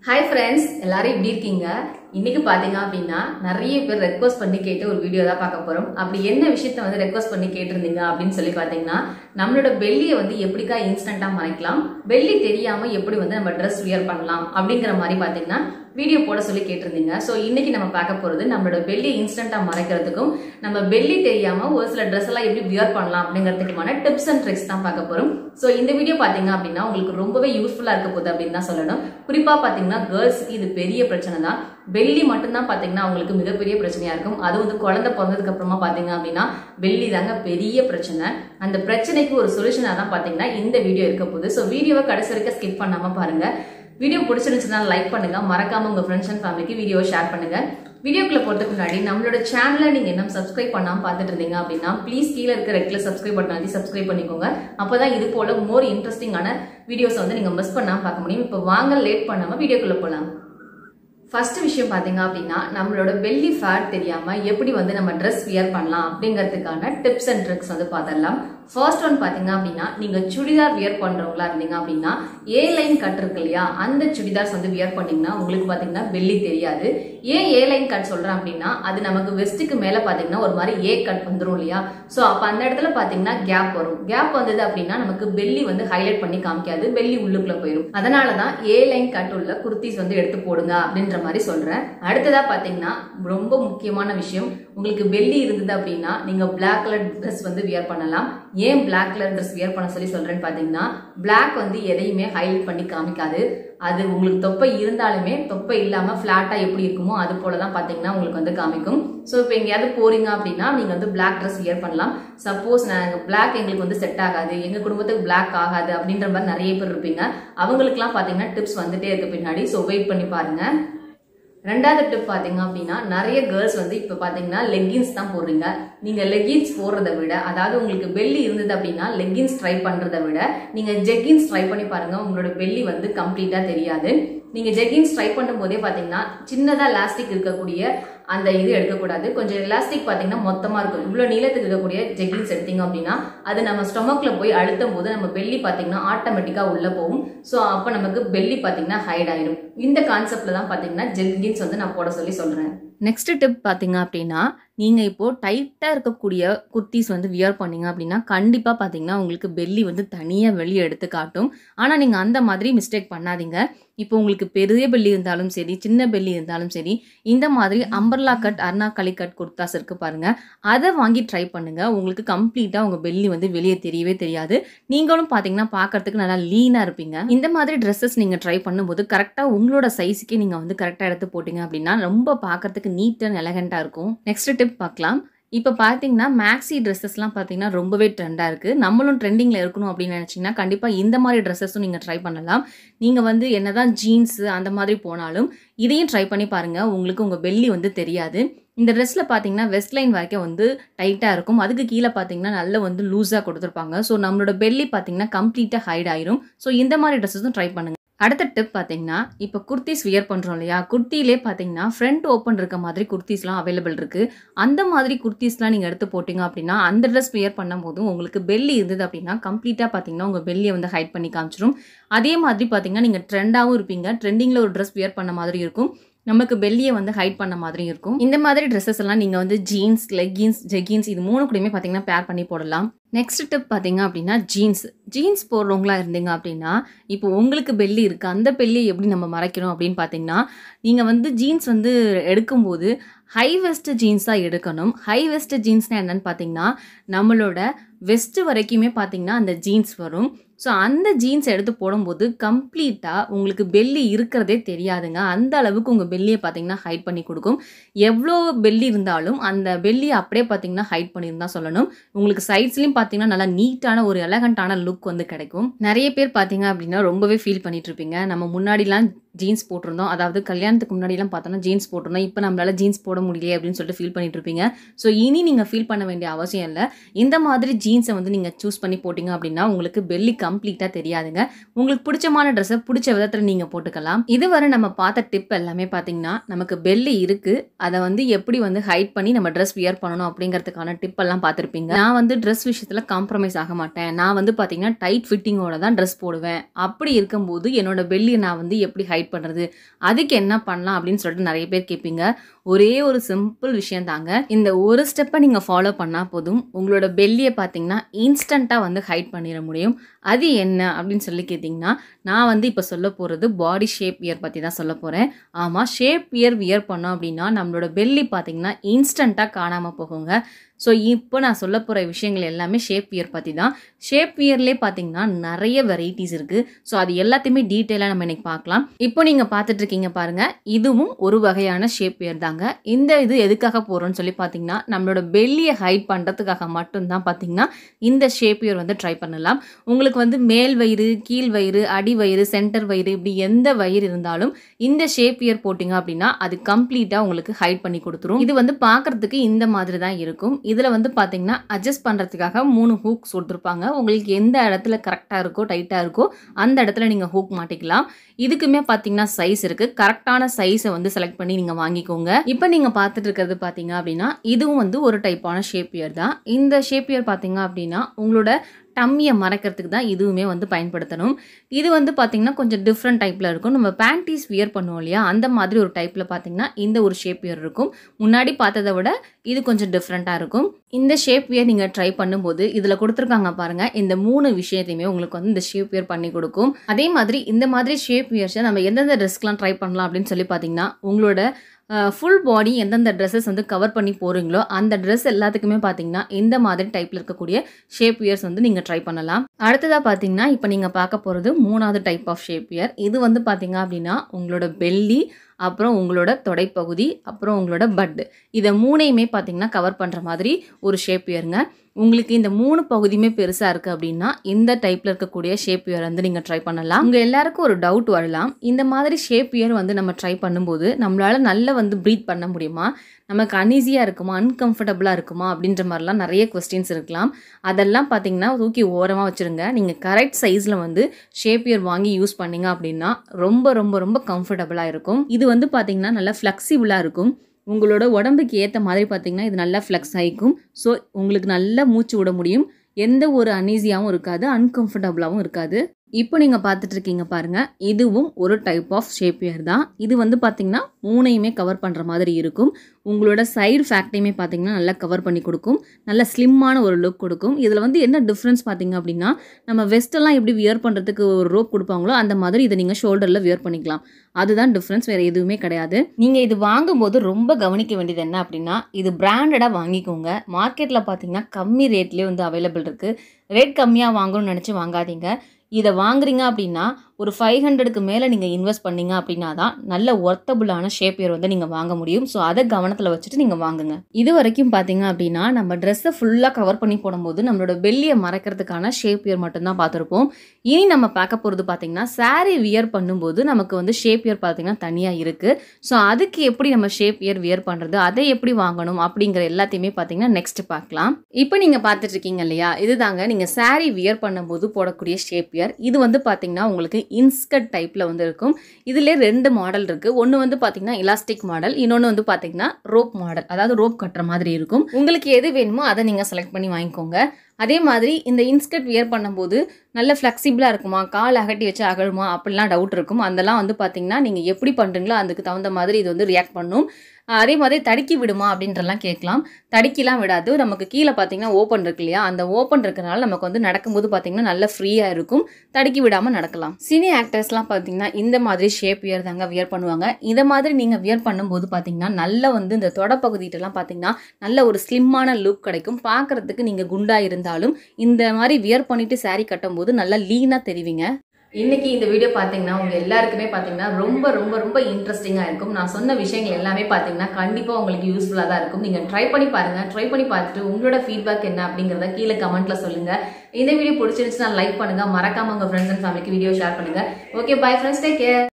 hi friends எல்லாரும் எப்படி இருக்கீங்க இன்னைக்கு பாத்தீங்க அப்படின்னா நிறைய பேர் ரெக்வஸ்ட் பண்ணி கேட்டு ஒரு வீடியோ தான் பார்க்க போறோம் அப்படி என்ன விஷயத்த வந்து ரெக்வஸ்ட் பண்ணி கேட்டிருந்தீங்க அப்படின்னு சொல்லி பாத்தீங்கன்னா நம்மளோட பெல்லியை வந்து எப்படிக்கா இன்ஸ்டன்டா மறைக்கலாம் பெல்லி தெரியாம எப்படி வந்து நம்ம ட்ரெஸ் வியர் பண்ணலாம் அப்படிங்கிற மாதிரி பாத்தீங்கன்னா வீடியோ போட சொல்லி கேட்டிருந்தீங்க ஸோ இன்னைக்கு நம்ம பார்க்க போறது நம்மளோட பெல்லி இன்ஸ்டன்டா மறைக்கிறதுக்கும் நம்ம பெல்லி தெரியாம ஒரு சில ட்ரெஸ் எல்லாம் எப்படி வியர் பண்ணலாம் அப்படிங்கிறதுக்குமான டிப்ஸ் அண்ட் ட்ரிக்ஸ் தான் பார்க்க போறோம் ஸோ இந்த வீடியோ பாத்தீங்க அப்படின்னா உங்களுக்கு ரொம்பவே யூஸ்ஃபுல்லா இருக்க போகுது அப்படின்னு தான் சொல்லணும் குறிப்பா பாத்தீங்கன்னா கேர்ள்ஸ்க்கு இது பெரிய பிரச்சனை தான் வெள்ளி மட்டும்தான் பாத்தீங்கன்னா அவங்களுக்கு மிகப்பெரிய பிரச்சனையா இருக்கும் அது வந்து குழந்தை பிறந்ததுக்கு அப்புறமா பாத்தீங்க அப்படின்னா வெள்ளி தாங்க பெரிய பிரச்சனை அந்த பிரச்சனைக்கு ஒரு சொல்யூஷனா தான் பாத்தீங்கன்னா இந்த வீடியோ இருக்க போகுது ஸோ வீடியோவை கடைசி வரைக்கும் ஸ்கிப் பண்ணாம பாருங்க வீடியோ பிடிச்சிருந்துச்சுன்னா லைக் பண்ணுங்க மறக்காம உங்க ஃப்ரெண்ட்ஸ் அண்ட் ஃபேமிலிக்கு வீடியோவை ஷேர் பண்ணுங்க வீடியோக்குள்ள போறதுக்கு முன்னாடி நம்மளோட சேனலை நீங்க இன்னும் சப்ஸ்கிரைப் பண்ணாம பார்த்துட்டு இருந்தீங்க அப்படின்னா ப்ளீஸ் கீழே இருக்க ரெட் கலர் சப்ஸ்கிரைப் பட்டன் அழுத்தி சப்ஸ்கிரைப் பண்ணிக்கோங்க அப்பதான் இது போல மோர் இன்ட்ரெஸ்டிங்கான வீடியோஸ் வந்து நீங்க மிஸ் பண்ணாம பார்க்க முடியும் இப்போ வாங்க லேட் பண்ணாம வீடியோக்குள்ள போலாம் ஃபர்ஸ்ட் விஷயம் பாத்தீங்க அப்படின்னா நம்மளோட பெல்லி ஃபேட் தெரியாம எப்படி வந்து நம்ம ட்ரெஸ் வியர் பண்ணலாம் அப்படிங்கிறதுக்கான டிப்ஸ் அண்ட் ட்ரிக்ஸ் வந்து பார்த்துடலாம் ஃபர்ஸ்ட் ஒன் பாத்தீங்க அப்படின்னா நீங்க சுடிதார் வியர் பண்றவங்களா இருந்தீங்க அப்படின்னா ஏ லைன் கட் இருக்கு இல்லையா அந்த சுடிதார்ஸ் வந்து வியர் பண்ணீங்கன்னா உங்களுக்கு பாத்தீங்கன்னா பெல்லி தெரியாது ஏன் ஏ லைன் கட் சொல்றேன் அப்படின்னா அது நமக்கு வெஸ்ட்டுக்கு மேல பாத்தீங்கன்னா ஒரு மாதிரி ஏ கட் வந்துரும் இல்லையா சோ அப்ப அந்த இடத்துல பாத்தீங்கன்னா கேப் வரும் கேப் வந்தது அப்படின்னா நமக்கு பெல்லி வந்து ஹைலைட் பண்ணி காமிக்காது பெல்லி உள்ளுக்குள்ள போயிடும் அதனாலதான் ஏ லைன் கட் உள்ள குர்த்திஸ் வந்து எடுத்து போடுங்க அப்படின்ற மாதிரி சொல்றேன் அடுத்ததா பாத்தீங்கன்னா ரொம்ப முக்கியமான விஷயம் உங்களுக்கு பெல்லி இருந்தது அப்படின்னா நீங்க பிளாக் கலர் ட்ரெஸ் வந்து வியர் பண்ணலாம் ஏன் பிளாக் கலர் ட்ரெஸ் வியர் பண்ண சொல்லி சொல்றேன்னு பாத்தீங்கன்னா பிளாக் வந்து எதையுமே ஹைலைட் பண்ணி காமிக்காது அது உங்களுக்கு தொப்பை இருந்தாலுமே தொப்பை இல்லாம பிளாட்டா எப்படி இருக்குமோ அது போலதான் பாத்தீங்கன்னா உங்களுக்கு வந்து காமிக்கும் ஸோ இப்போ எங்கேயாவது போறீங்க அப்படின்னா நீங்க வந்து பிளாக் ட்ரெஸ் வியர் பண்ணலாம் சப்போஸ் நாங்கள் பிளாக் எங்களுக்கு வந்து செட் ஆகாது எங்க குடும்பத்துக்கு பிளாக் ஆகாது அப்படின்ற மாதிரி நிறைய பேர் இருப்பீங்க அவங்களுக்குலாம் பாத்தீங்கன்னா டிப்ஸ் வந்துட்டே இருக்கு பின்னாடி ஸோ வெயிட் பண்ணி பாருங்க ரெண்டாவது டிப் பாத்தீங்க அப்படின்னா நிறைய கேர்ள்ஸ் வந்து இப்ப பாத்தீங்கன்னா லெகின்ஸ் தான் போடுறீங்க நீங்க லெகின்ஸ் போடுறத விட அதாவது உங்களுக்கு பெல்லி இருந்தது அப்படின்னா லெகின்ஸ் ட்ரை பண்றதை விட நீங்க ஜெகின்ஸ் ட்ரை பண்ணி பாருங்க உங்களோட பெல்லி வந்து கம்ப்ளீட்டா தெரியாது நீங்க ஜெகின்ஸ் ட்ரை பண்ணும் போதே பாத்தீங்கன்னா சின்னதா லாஸ்டிக் இருக்கக்கூடிய அந்த இது எடுக்கக்கூடாது கொஞ்சம் எலாஸ்டிக் பாத்தீங்கன்னா மொத்தமா இருக்கும் இவ்வளவு நீளத்துக்கு இருக்கக்கூடிய ஜெகின்ஸ் எடுத்தீங்க அப்படின்னா அது நம்ம ஸ்டொமக்ல போய் அழுத்தும் போது நம்ம பெல்லி பாத்தீங்கன்னா ஆட்டோமேட்டிக்கா உள்ள போகும் ஸோ அப்ப நமக்கு பெல்லி பாத்தீங்கன்னா ஹைட் ஆயிடும் இந்த கான்செப்ட்ல தான் பாத்தீங்கன்னா ஜெகின்ஸ் வந்து நான் போட சொல்லி சொல்றேன் நெக்ஸ்ட் டிப் பார்த்தீங்க அப்படின்னா நீங்கள் இப்போது டைட்டாக இருக்கக்கூடிய குர்த்திஸ் வந்து வியர் பண்ணீங்க அப்படின்னா கண்டிப்பாக பார்த்தீங்கன்னா உங்களுக்கு பெல்லி வந்து தனியாக வெளியே எடுத்து காட்டும் ஆனால் நீங்கள் அந்த மாதிரி மிஸ்டேக் பண்ணாதீங்க இப்போ உங்களுக்கு பெரிய பெல்லி இருந்தாலும் சரி சின்ன பெல்லி இருந்தாலும் சரி இந்த மாதிரி umbrella cut anarkali cut kurtas இருக்கு பாருங்க அதை வாங்கி ட்ரை பண்ணுங்க உங்களுக்கு கம்ப்ளீட்டாக உங்கள் பெல்லி வந்து வெளியே தெரியவே தெரியாது நீங்களும் பார்த்தீங்கன்னா பார்க்கறதுக்கு நல்லா லீனாக இருப்பீங்க இந்த மாதிரி ட்ரெஸ்ஸஸ் நீங்கள் ட்ரை பண்ணும்போது கரெக்டாக உங்களோட சைஸுக்கே நீங்கள் வந்து கரெக்டாக எடுத்து போட்டீங்க அப்படின்னா ரொம்ப பார்க்கறதுக்கு நீட் அண்ட் எலகண்ட்டாக இருக்கும் நெக்ஸ்ட் டிப் பார்க்கலாம் இப்போ பார்த்தீங்கன்னா மேக்ஸி ட்ரெஸ்ஸஸ்லாம் பார்த்தீங்கன்னா ரொம்பவே ட்ரெண்டாக இருக்குது நம்மளும் ட்ரெண்டிங்கில் இருக்கணும் அப்படின்னு நினச்சிங்கன்னா கண்டிப்பாக இந்த மாதிரி ட்ரெஸ்ஸஸும் நீங்கள் ட்ரை பண்ணலாம் நீங்கள் வந்து என்னதான் ஜீன்ஸு அந்த மாதிரி போனாலும் இதையும் ட்ரை பண்ணி பாருங்கள் உங்களுக்கு உங்கள் பெல்லி வந்து தெரியாது இந்த ட்ரெஸ்ஸில் பார்த்தீங்கன்னா வெஸ்ட் லைன் வரைக்கும் வந்து டைட்டாக இருக்கும் அதுக்கு கீழே பார்த்தீங்கன்னா நல்ல வந்து லூஸாக கொடுத்துருப்பாங்க ஸோ நம்மளோட பெல்லி பார்த்தீங்கன்னா கம்ப்ளீட்டாக ஹைட் ஆயிரும் ஸோ இந்த மாதிரி ட்ரெஸ்ஸஸும் ட்ரை பண்ணுங்கள் அடுத்த டிப் பார்த்தீங்கன்னா இப்போ குர்த்திஸ் வியர் பண்ணுறோம் இல்லையா குர்த்திலே பார்த்தீங்கன்னா ஃப்ரண்ட் ஓப்பன் இருக்க மாதிரி குர்த்திஸ்லாம் அவைலபிள் இருக்குது அந்த மாதிரி குர்த்திஸ்லாம் நீங்கள் எடுத்து போட்டிங்க அப்படின்னா அந்த ட்ரெஸ் வியர் பண்ணும் போதும் உங்களுக்கு பெல்லி இருந்தது அப்படின்னா கம்ப்ளீட்டாக பார்த்தீங்கன்னா உங்கள் பெல்லியை வந்து ஹைட் பண்ணி காமிச்சிரும் அதே மாதிரி பார்த்தீங்கன்னா நீங்கள் ட்ரெண்டாகவும் இருப்பீங்க ட்ரெண்டிங்கில் ஒரு ட்ரெஸ் வியர் பண்ண மாதிரி இருக்கும் நமக்கு பெல்லியை வந்து ஹைட் பண்ண மாதிரி இருக்கும் இந்த மாதிரி ட்ரெஸ்ஸஸ் எல்லாம் நீங்கள் வந்து ஜீன்ஸ் லெகின்ஸ் ஜெகின்ஸ் இது மூணு கூடயுமே பார்த்தீங்கன்னா பேர் பண்ணி போடலாம் நெக்ஸ்ட் டிப் பார்த்தீங்க அப்படின்னா ஜீன்ஸ் ஜீன்ஸ் போடுறவங்களா இருந்தீங்க அப்படின்னா இப்போ உங்களுக்கு பெல்லி இருக்குது அந்த பெல்லியை எப்படி நம்ம மறைக்கணும் அப்படின்னு பார்த்தீங்கன்னா நீங்கள் வந்து ஜீன்ஸ் வந்து எடுக்கும்போது ஹை வெஸ்ட் ஜீன்ஸ் தான் எடுக்கணும் ஹை வெஸ்ட் ஜீன்ஸ்னால் என்னன்னு பார்த்தீங்கன்னா நம்மளோட வெஸ்ட்டு வரைக்குமே பார்த்தீங்கன்னா அந்த ஜீன்ஸ் வரும் ஸோ அந்த ஜீன்ஸ் எடுத்து போடும்போது கம்ப்ளீட்டாக உங்களுக்கு பெல்லி இருக்கிறதே தெரியாதுங்க அந்த அளவுக்கு உங்கள் பெல்லியை பார்த்தீங்கன்னா ஹைட் பண்ணி கொடுக்கும் எவ்வளோ பெல்லி இருந்தாலும் அந்த பெல்லியை அப்படியே பார்த்தீங்கன்னா ஹைட் பண்ணியிருந்தா சொல்லணும் உங்களுக்கு சைட்ஸ்லையும் பார்த்தீங்கன்னா நல்லா நீட்டான ஒரு எலகண்ட்டான லுக் வந்து கிடைக்கும் நிறைய பேர் பார்த்தீங்க அப்படின்னா ரொம்பவே ஃபீல் பண்ணிட்டு இருப்பீங்க நம்ம முன்னாடிலாம் ஜீன்ஸ் போட்டிருந்தோம் அதாவது கல்யாணத்துக்கு முன்னாடிலாம் பார்த்தோம்னா ஜீன்ஸ் போட்டிருந்தோம் இப்போ நம்மளால ஜீன்ஸ் போட முடியலையே அப்படின்னு சொல்லிட்டு ஃபீல் பண்ணிட்டு இருப்பீங்க ஸோ இனி நீங்கள் ஃபீல் பண்ண வேண்டிய அவசியம் இல்லை இந்த மாதிரி ஜீன்ஸை வந்து நீங்கள் சூஸ் பண்ணி போட்டிங்க அப்படின்னா உங்களுக்கு பெல்லி கம்ப்ளீட்டாக தெரியாதுங்க உங்களுக்கு பிடிச்சமான ட்ரெஸ்ஸை பிடிச்ச விதத்தில் நீங்கள் போட்டுக்கலாம் இதுவரை நம்ம பார்த்த டிப் எல்லாமே பார்த்தீங்கன்னா நமக்கு பெல்லி இருக்குது அதை வந்து எப்படி வந்து ஹைட் பண்ணி நம்ம ட்ரெஸ் வியர் பண்ணணும் அப்படிங்கிறதுக்கான டிப் எல்லாம் பார்த்துருப்பீங்க நான் வந்து ட்ரெஸ் விஷயத்தில் காம்ப்ரமைஸ் ஆக மாட்டேன் நான் வந்து பார்த்தீங்கன்னா டைட் ஃபிட்டிங்கோட தான் ட்ரெஸ் போடுவேன் அப்படி இருக்கும்போது என்னோட பெல்லியை நான் வந்து எப்படி ஹைட் ஹைட் பண்ணுறது அதுக்கு என்ன பண்ணலாம் அப்படின்னு சொல்லிட்டு நிறைய பேர் கேட்பீங்க ஒரே ஒரு சிம்பிள் விஷயம் தாங்க இந்த ஒரு ஸ்டெப்பை நீங்கள் ஃபாலோ பண்ணால் போதும் உங்களோட பெல்லியை பார்த்தீங்கன்னா இன்ஸ்டண்ட்டாக வந்து ஹைட் பண்ணிட முடியும் அது என்ன அப்படின்னு சொல்லி கேட்டிங்கன்னா நான் வந்து இப்போ சொல்ல போகிறது பாடி ஷேப் இயர் பற்றி தான் சொல்ல போகிறேன் ஆமாம் ஷேப் இயர் வியர் பண்ணோம் அப்படின்னா நம்மளோட பெல்லி பார்த்தீங்கன்னா இன்ஸ்டண்ட்டாக காணாமல் போகுங்க ஸோ இப்போ நான் சொல்ல போகிற விஷயங்கள் எல்லாமே ஷேப் வியர் பற்றி தான் ஷேப் வியர்லேயே பார்த்தீங்கன்னா நிறைய வெரைட்டிஸ் இருக்குது ஸோ அது எல்லாத்தையுமே டீட்டெயிலாக நம்ம இன்னைக்கு பார்க்கலாம் இப்போ நீங்கள் பார்த்துட்டு இருக்கீங்க பாருங்கள் இதுவும் ஒரு வகையான ஷேப் வியர் தாங்க இந்த இது எதுக்காக போகிறோம்னு சொல்லி பார்த்தீங்கன்னா நம்மளோட பெல்லியை ஹைட் பண்ணுறதுக்காக மட்டும்தான் பார்த்தீங்கன்னா இந்த ஷேப் வியர் வந்து ட்ரை பண்ணலாம் உங்களுக்கு வந்து மேல் வயிறு கீழ் வயிறு அடி வயிறு சென்டர் வயிறு இப்படி எந்த வயிறு இருந்தாலும் இந்த ஷேப் இயர் போட்டிங்க அப்படின்னா அது கம்ப்ளீட்டாக உங்களுக்கு ஹைட் பண்ணி கொடுத்துரும் இது வந்து பார்க்கறதுக்கு இந்த மாதிரி தான் இருக்கும் இதில் வந்து பார்த்தீங்கன்னா அட்ஜஸ்ட் பண்ணுறதுக்காக மூணு ஹூக்ஸ் கொடுத்துருப்பாங்க உங்களுக்கு எந்த இடத்துல கரெக்டாக இருக்கோ டைட்டாக இருக்கோ அந்த இடத்துல நீங்கள் ஹூக் மாட்டிக்கலாம் இதுக்குமே பார்த்தீங்கன்னா சைஸ் இருக்குது கரெக்டான சைஸை வந்து செலக்ட் பண்ணி நீங்கள் வாங்கிக்கோங்க இப்போ நீங்கள் பார்த்துட்டு இருக்கிறது பார்த்தீங்க அப்படின்னா இதுவும் வந்து ஒரு டைப்பான ஷேப் இயர் தான் இந்த ஷேப் இயர் பார்த்தீங்க அப்படின்னா உங்களோட டம்மியை மறைக்கிறதுக்கு தான் இதுவுமே வந்து பயன்படுத்தணும் இது வந்து பார்த்திங்கன்னா கொஞ்சம் டிஃப்ரெண்ட் டைப்பில் இருக்கும் நம்ம பேண்டீஸ் வியர் பண்ணுவோம் இல்லையா அந்த மாதிரி ஒரு டைப்பில் பார்த்திங்கன்னா இந்த ஒரு ஷேப் வியர் இருக்கும் முன்னாடி பார்த்ததை விட இது கொஞ்சம் டிஃப்ரெண்ட்டாக இருக்கும் இந்த ஷேப் வியர் நீங்கள் ட்ரை பண்ணும்போது இதில் கொடுத்துருக்காங்க பாருங்கள் இந்த மூணு விஷயத்தையுமே உங்களுக்கு வந்து இந்த ஷேப் வியர் பண்ணி கொடுக்கும் அதே மாதிரி இந்த மாதிரி ஷேப் வியர்ஸை நம்ம எந்தெந்த ட்ரெஸ்க்கெலாம் ட்ரை பண்ணலாம் அப்படின்னு சொல்லி பார்த்தீங்கன்னா உங்களோட ஃபுல் பாடி எந்தெந்த ட்ரெஸ்ஸஸ் வந்து கவர் பண்ணி போகிறீங்களோ அந்த ட்ரெஸ் எல்லாத்துக்குமே பார்த்தீங்கன்னா இந்த மாதிரி டைப்பில் இருக்கக்கூடிய ஷேப் வியர்ஸ் வந்து நீங்கள் ட்ரை பண்ணலாம் அடுத்ததாக பார்த்தீங்கன்னா இப்போ நீங்கள் பார்க்க போகிறது மூணாவது டைப் ஆஃப் ஷேப் வியர் இது வந்து பார்த்தீங்க அப்படின்னா உங்களோட பெல்லி அப்புறம் உங்களோட தொடைப்பகுதி அப்புறம் உங்களோட பட்டு இதை மூணையுமே பார்த்தீங்கன்னா கவர் பண்ணுற மாதிரி ஒரு ஷேப் வியருங்க உங்களுக்கு இந்த மூணு பகுதியுமே பெருசாக இருக்குது அப்படின்னா இந்த டைப்பில் இருக்கக்கூடிய ஷேப் வியர் வந்து நீங்கள் ட்ரை பண்ணலாம் உங்கள் எல்லாருக்கும் ஒரு டவுட் வரலாம் இந்த மாதிரி ஷேப் வியர் வந்து நம்ம ட்ரை பண்ணும்போது நம்மளால் நல்லா வந்து ப்ரீத் பண்ண முடியுமா நமக்கு அன்ஈஸியாக இருக்குமா அன்கம்ஃபர்டபுளாக இருக்குமா அப்படின்ற மாதிரிலாம் நிறைய கொஸ்டின்ஸ் இருக்கலாம் அதெல்லாம் பார்த்தீங்கன்னா தூக்கி ஓரமாக வச்சுருங்க நீங்கள் கரெக்ட் சைஸில் வந்து ஷேப் இயர் வாங்கி யூஸ் பண்ணீங்க அப்படின்னா ரொம்ப ரொம்ப ரொம்ப கம்ஃபர்டபுளாக இருக்கும் இது வந்து பார்த்தீங்கன்னா நல்லா ஃப்ளெக்சிபிளாக இருக்கும் உங்களோட உடம்புக்கு ஏற்ற மாதிரி பார்த்தீங்கன்னா இது நல்லா ஃப்ளெக்ஸ் ஆகிக்கும் ஸோ உங்களுக்கு நல்லா மூச்சு விட முடியும் எந்த ஒரு அன்ஈஸியாகவும் இருக்காது அன்கம்ஃபர்டபுளாகவும் இருக்காது இப்போ நீங்கள் பார்த்துட்டு இருக்கீங்க பாருங்கள் இதுவும் ஒரு டைப் ஆஃப் ஷேப்பியர் தான் இது வந்து பார்த்திங்கன்னா மூணையுமே கவர் பண்ணுற மாதிரி இருக்கும் உங்களோட சைடு ஃபேக்டையுமே பார்த்தீங்கன்னா நல்லா கவர் பண்ணி கொடுக்கும் நல்ல ஸ்லிம்மான ஒரு லுக் கொடுக்கும் இதில் வந்து என்ன டிஃப்ரென்ஸ் பார்த்தீங்க அப்படின்னா நம்ம வெஸ்டெல்லாம் எப்படி வியர் பண்ணுறதுக்கு ஒரு ரோப் கொடுப்பாங்களோ அந்த மாதிரி இதை நீங்கள் ஷோல்டரில் வியர் பண்ணிக்கலாம் அதுதான் டிஃப்ரென்ஸ் வேறு எதுவுமே கிடையாது நீங்கள் இது வாங்கும்போது ரொம்ப கவனிக்க வேண்டியது என்ன அப்படின்னா இது பிராண்டடாக வாங்கிக்கோங்க மார்க்கெட்டில் பார்த்தீங்கன்னா கம்மி ரேட்லேயே வந்து அவைலபிள் இருக்குது ரேட் கம்மியாக வாங்கணும்னு நினச்சி வாங்காதீங்க இதை வாங்குறீங்க அப்படின்னா ஒரு ஃபைவ் ஹண்ட்ரடுக்கு மேலே நீங்கள் இன்வெஸ்ட் பண்ணீங்க அப்படின்னா தான் நல்ல ஒர்த்தபுளான ஷேப்பியர் வந்து நீங்கள் வாங்க முடியும் ஸோ அதை கவனத்தில் வச்சுட்டு நீங்கள் வாங்குங்க இது வரைக்கும் பார்த்தீங்க அப்படின்னா நம்ம ட்ரெஸ்ஸை ஃபுல்லாக கவர் பண்ணி போடும்போது நம்மளோட பெல்லியை மறைக்கிறதுக்கான ஷேப்பியர் மட்டும்தான் பார்த்துருப்போம் இனி நம்ம பார்க்க போகிறது பார்த்தீங்கன்னா saree வியர் பண்ணும்போது நமக்கு வந்து ஷேப்பியர் பார்த்தீங்கன்னா தனியாக இருக்குது ஸோ அதுக்கு எப்படி நம்ம ஷேப்பியர் வியர் பண்ணுறது அதை எப்படி வாங்கணும் அப்படிங்கிற எல்லாத்தையுமே பார்த்தீங்கன்னா நெக்ஸ்ட் பார்க்கலாம் இப்போ நீங்கள் பார்த்துட்டு இருக்கீங்க இல்லையா இதுதாங்க நீங்கள் saree வியர் பண்ணும்போது போடக்கூடிய ஷேப்பியர் இது வந்து பார்த்தீங்கன்னா உங்களுக்கு இன்ஸ்கட் டைப்பில் வந்து இருக்கும் இதிலே ரெண்டு மாடல் இருக்குது ஒன்று வந்து பார்த்தீங்கன்னா இலாஸ்டிக் மாடல் இன்னொன்று வந்து பார்த்தீங்கன்னா ரோப் மாடல் அதாவது ரோப் கட்டுற மாதிரி இருக்கும் உங்களுக்கு எது வேணுமோ அதை நீங்கள் செலக்ட் பண்ணி வாங்கிக்கோங்க அதே மாதிரி இந்த இன்ஸ்கர்ட் வியர் பண்ணும்போது நல்ல ஃப்ளெக்சிபிளாக இருக்குமா கால் அகட்டி வச்சு அகழுமா அப்படிலாம் டவுட் இருக்கும் அதெல்லாம் வந்து பார்த்தீங்கன்னா நீங்கள் எப்படி பண்ணுறீங்களோ அதுக்கு தகுந்த மாதிரி இது வந்து ரியாக்ட் பண்ணும் அதே மாதிரி தடுக்கி விடுமா அப்படின்றலாம் கேட்கலாம் தடுக்கிலாம் விடாது நமக்கு கீழே பார்த்தீங்கன்னா ஓப்பன் இருக்கு இல்லையா அந்த ஓப்பன் இருக்கனால நமக்கு வந்து நடக்கும்போது பார்த்தீங்கன்னா நல்ல ஃப்ரீயாக இருக்கும் தடுக்கி விடாமல் நடக்கலாம் சினி ஆக்டர்ஸ்லாம் பார்த்தீங்கன்னா இந்த மாதிரி ஷேப் வியர் தாங்க வியர் பண்ணுவாங்க இதை மாதிரி நீங்கள் வியர் பண்ணும்போது பார்த்தீங்கன்னா நல்ல வந்து இந்த தொடப்பகுதிட்டெல்லாம் பார்த்தீங்கன்னா நல்ல ஒரு ஸ்லிம்மான லுக் கிடைக்கும் பார்க்கறதுக்கு நீங்கள் குண்டா இருந்தாலும் இந்த மாதிரி வியர் பண்ணிட்டு saree கட்டும்போது நல்லா லீனாக தெரிவிங்க இன்னைக்கு இந்த வீடியோ பார்த்தீங்கன்னா உங்க எல்லாருக்குமே பார்த்தீங்கன்னா ரொம்ப ரொம்ப ரொம்ப இன்ட்ரெஸ்டிங்காக இருக்கும் நான் சொன்ன விஷயங்கள் எல்லாமே பார்த்தீங்கன்னா கண்டிப்பாக உங்களுக்கு யூஸ்ஃபுல்லாக தான் இருக்கும் நீங்கள் ட்ரை பண்ணி பாருங்க ட்ரை பண்ணி பார்த்துட்டு உங்களோட ஃபீட்பேக் என்ன அப்படிங்கிறத கீழே கமெண்ட்ல சொல்லுங்க இந்த வீடியோ பிடிச்சிருந்துச்சுன்னா லைக் பண்ணுங்க மறக்காம உங்க ஃப்ரெண்ட்ஸ் அண்ட் ஃபேமிலிக்கு வீடியோ ஷேர் பண்ணுங்க okay bye friends take care